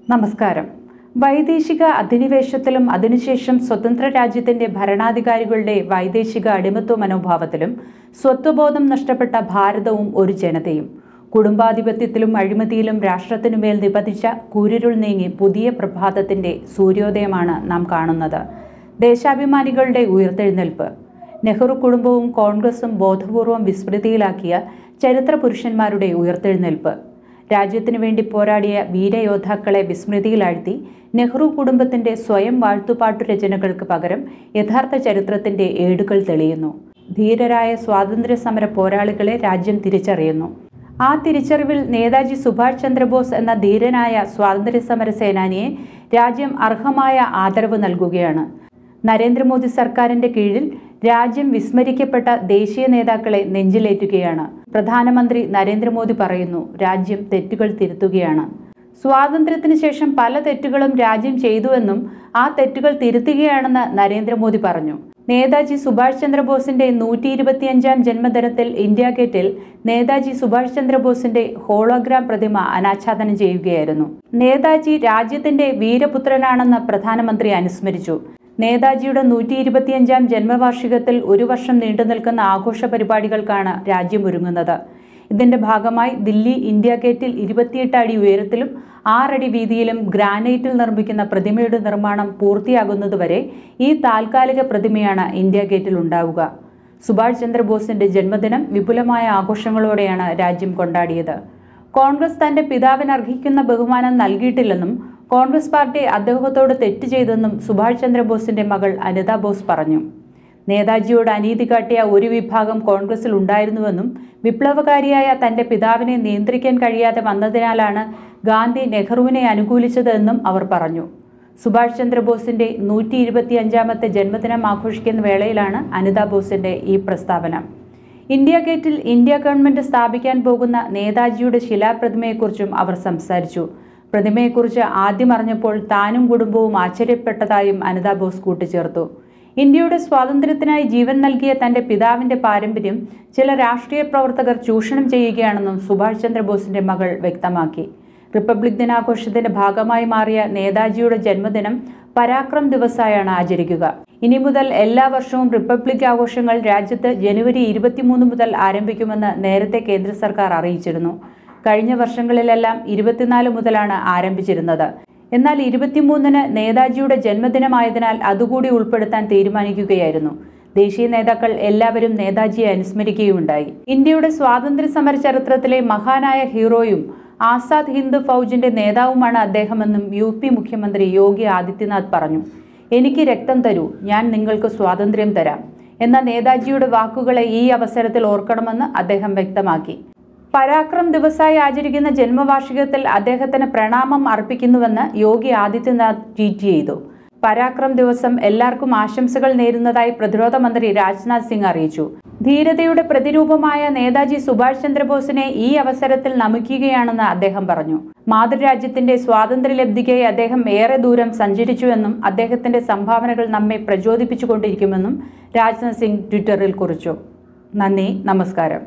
നമസ്കാരം വൈദേശിക അധിനിവേശത്തിലും അതിനുശേഷം സ്വതന്ത്ര രാജ്യത്തിന്റെ ഭരണാധികാരികളുടെ വൈദേശിക അടിമത്വ മനോഭാവത്തിലും സ്വത്വബോധം നഷ്ടപ്പെട്ട ഭാരതവും ഒരു ജനതയും കുടുംബാധിപത്യത്തിലും അഴിമതിയിലും രാഷ്ട്രത്തിനുമേൽ നിപതിച്ച കൂരിരുൾ നീങ്ങി പുതിയ പ്രഭാതത്തിന്റെ സൂര്യോദയമാണ് നാം കാണുന്നത് ദേശാഭിമാനികളുടെ ഉയർത്തെഴുന്നേൽപ്പ് നെഹ്റു കുടുംബവും കോൺഗ്രസും ബോധപൂർവം വിസ്മൃതിയിലാക്കിയ ചരിത്ര പുരുഷന്മാരുടെ ഉയർത്തെഴുന്നേൽപ്പ് രാജ്യത്തിനു വേണ്ടി പോരാടിയ വീരയോദ്ധാക്കളെ വിസ്മൃതിയിലാഴ്ത്തി നെഹ്റു കുടുംബത്തിന്റെ സ്വയം വാഴ്ത്തുപാട്ടു രചനകൾക്ക് പകരം യഥാർത്ഥ ചരിത്രത്തിന്റെ ഏടുകൾ തെളിയുന്നു ധീരരായ സ്വാതന്ത്ര്യ സമര പോരാളികളെ രാജ്യം തിരിച്ചറിയുന്നു ആ തിരിച്ചറിവിൽ നേതാജി സുഭാഷ് ചന്ദ്രബോസ് എന്ന ധീരനായ സ്വാതന്ത്ര്യ സമര സേനാനിയെ രാജ്യം അർഹമായ ആദരവ് നൽകുകയാണ് നരേന്ദ്രമോദി സർക്കാരിന്റെ കീഴിൽ രാജ്യം വിസ്മരിക്കപ്പെട്ട ദേശീയ നേതാക്കളെ നെഞ്ചിലേറ്റുകയാണ് പ്രധാനമന്ത്രി നരേന്ദ്രമോദി പറയുന്നു രാജ്യം തെറ്റുകൾ തിരുത്തുകയാണ് സ്വാതന്ത്ര്യത്തിന് ശേഷം പല തെറ്റുകളും രാജ്യം ചെയ്തുവെന്നും ആ തെറ്റുകൾ തിരുത്തുകയാണെന്ന് നരേന്ദ്രമോദി പറഞ്ഞു നേതാജി സുഭാഷ് ചന്ദ്രബോസിന്റെ നൂറ്റി ഇരുപത്തിയഞ്ചാം ജന്മദിനത്തിൽ ഇന്ത്യ ഗേറ്റിൽ നേതാജി സുഭാഷ് ചന്ദ്രബോസിന്റെ ഹോളോഗ്രാം പ്രതിമ അനാച്ഛാദനം ചെയ്യുകയായിരുന്നു നേതാജി രാജ്യത്തിന്റെ വീരപുത്രനാണെന്ന് പ്രധാനമന്ത്രി അനുസ്മരിച്ചു നേതാജിയുടെ നൂറ്റി ഇരുപത്തിയഞ്ചാം ജന്മവാർഷികത്തിൽ ഒരു വർഷം നീണ്ടു നിൽക്കുന്ന ആഘോഷ പരിപാടികൾക്കാണ് രാജ്യം ഒരുങ്ങുന്നത് ഇതിന്റെ ഭാഗമായി ദില്ലി ഇന്ത്യ ഗേറ്റിൽ ഇരുപത്തിയെട്ട് അടി ഉയരത്തിലും ആറടി വീതിയിലും ഗ്രാനൈറ്റിൽ നിർമ്മിക്കുന്ന പ്രതിമയുടെ നിർമ്മാണം പൂർത്തിയാകുന്നതുവരെ ഈ താൽക്കാലിക പ്രതിമയാണ് ഇന്ത്യ ഗേറ്റിൽ ഉണ്ടാവുക സുഭാഷ് ചന്ദ്രബോസിന്റെ ജന്മദിനം വിപുലമായ ആഘോഷങ്ങളോടെയാണ് രാജ്യം കൊണ്ടാടിയത് കോൺഗ്രസ് തന്റെ പിതാവിന് അർഹിക്കുന്ന ബഹുമാനം നൽകിയിട്ടില്ലെന്നും കോൺഗ്രസ് പാർട്ടി അദ്ദേഹത്തോട് തെറ്റ് ചെയ്തെന്നും സുഭാഷ് ചന്ദ്രബോസിന്റെ മകൾ അനിത ബോസ് പറഞ്ഞു നേതാജിയോട് അനീതി കാട്ടിയ ഒരു വിഭാഗം കോൺഗ്രസിൽ ഉണ്ടായിരുന്നുവെന്നും വിപ്ലവകാരിയായ തന്റെ പിതാവിനെ നിയന്ത്രിക്കാൻ കഴിയാതെ വന്നതിനാലാണ് ഗാന്ധി നെഹ്റുവിനെ അനുകൂലിച്ചതെന്നും അവർ പറഞ്ഞു സുഭാഷ് ചന്ദ്രബോസിന്റെ നൂറ്റി ഇരുപത്തിയഞ്ചാമത്തെ ജന്മദിനം ആഘോഷിക്കുന്ന വേളയിലാണ് അനിത ബോസിന്റെ ഈ പ്രസ്താവന ഇന്ത്യ ഗേറ്റിൽ ഇന്ത്യ ഗവൺമെന്റ് സ്ഥാപിക്കാൻ പോകുന്ന നേതാജിയുടെ ശിലാപ്രതിമയെക്കുറിച്ചും അവർ സംസാരിച്ചു പ്രതിമയെക്കുറിച്ച് ആദ്യം അറിഞ്ഞപ്പോൾ താനും കുടുംബവും ആശ്ചര്യപ്പെട്ടതായും അനിത ബോസ് കൂട്ടിച്ചേർത്തു ഇന്ത്യയുടെ സ്വാതന്ത്ര്യത്തിനായി ജീവൻ നൽകിയ തന്റെ പിതാവിന്റെ പാരമ്പര്യം ചില രാഷ്ട്രീയ പ്രവർത്തകർ ചൂഷണം ചെയ്യുകയാണെന്നും സുഭാഷ് ചന്ദ്രബോസിന്റെ മകൾ വ്യക്തമാക്കി റിപ്പബ്ലിക് ദിനാഘോഷത്തിന്റെ ഭാഗമായി മാറിയ നേതാജിയുടെ ജന്മദിനം പരാക്രം ദിവസമായാണ് ആചരിക്കുക ഇനി മുതൽ എല്ലാ വർഷവും റിപ്പബ്ലിക് ആഘോഷങ്ങൾ രാജ്യത്ത് ജനുവരി ഇരുപത്തിമൂന്ന് മുതൽ ആരംഭിക്കുമെന്ന് നേരത്തെ കേന്ദ്ര സർക്കാർ അറിയിച്ചിരുന്നു കഴിഞ്ഞ വർഷങ്ങളിലെല്ലാം ഇരുപത്തിനാല് മുതലാണ് ആരംഭിച്ചിരുന്നത് എന്നാൽ ഇരുപത്തിമൂന്നിന് നേതാജിയുടെ ജന്മദിനമായതിനാൽ അതുകൂടി ഉൾപ്പെടുത്താൻ തീരുമാനിക്കുകയായിരുന്നു ദേശീയ നേതാക്കൾ എല്ലാവരും നേതാജിയെ അനുസ്മരിക്കുകയുണ്ടായി ഇന്ത്യയുടെ സ്വാതന്ത്ര്യ സമര ചരിത്രത്തിലെ മഹാനായ ഹീറോയും ആസാദ് ഹിന്ദ് ഫൗജിന്റെ നേതാവുമാണ് അദ്ദേഹമെന്നും യു പി മുഖ്യമന്ത്രി യോഗി ആദിത്യനാഥ് പറഞ്ഞു എനിക്ക് രക്തം തരൂ ഞാൻ നിങ്ങൾക്ക് സ്വാതന്ത്ര്യം തരാം എന്ന നേതാജിയുടെ വാക്കുകളെ ഈ അവസരത്തിൽ ഓർക്കണമെന്ന് അദ്ദേഹം വ്യക്തമാക്കി പരാക്രം ദിവസമായി ആചരിക്കുന്ന ജന്മവാർഷികത്തിൽ അദ്ദേഹത്തിന് പ്രണാമം അർപ്പിക്കുന്നുവെന്ന് യോഗി ആദിത്യനാഥ് ട്വീറ്റ് ചെയ്തു പരാക്രം ദിവസം എല്ലാവർക്കും ആശംസകൾ നേരുന്നതായി പ്രതിരോധ മന്ത്രി രാജ്നാഥ് സിംഗ് അറിയിച്ചു ധീരതയുടെ പ്രതിരൂപമായ നേതാജി സുഭാഷ് ചന്ദ്രബോസിനെ ഈ അവസരത്തിൽ നമിക്കുകയാണെന്ന് അദ്ദേഹം പറഞ്ഞു മാതൃരാജ്യത്തിന്റെ സ്വാതന്ത്ര്യലബ്ധിക്കായി അദ്ദേഹം ഏറെ ദൂരം സഞ്ചരിച്ചുവെന്നും അദ്ദേഹത്തിന്റെ സംഭാവനകൾ നമ്മെ പ്രചോദിപ്പിച്ചുകൊണ്ടിരിക്കുമെന്നും രാജ്നാഥ് സിംഗ് ട്വിറ്ററിൽ കുറിച്ചു നന്ദി നമസ്കാരം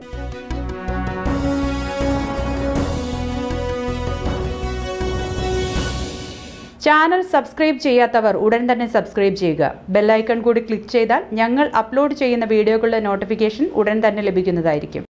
ചാനൽ സബ്സ്ക്രൈബ് ചെയ്യാത്തവർ ഉടൻ തന്നെ സബ്സ്ക്രൈബ് ചെയ്യുക ബെല്ലൈക്കൺ കൂടി ക്ലിക്ക് ചെയ്താൽ ഞങ്ങൾ അപ്ലോഡ് ചെയ്യുന്ന വീഡിയോകളുടെ നോട്ടിഫിക്കേഷൻ ഉടൻ തന്നെ ലഭിക്കുന്നതായിരിക്കും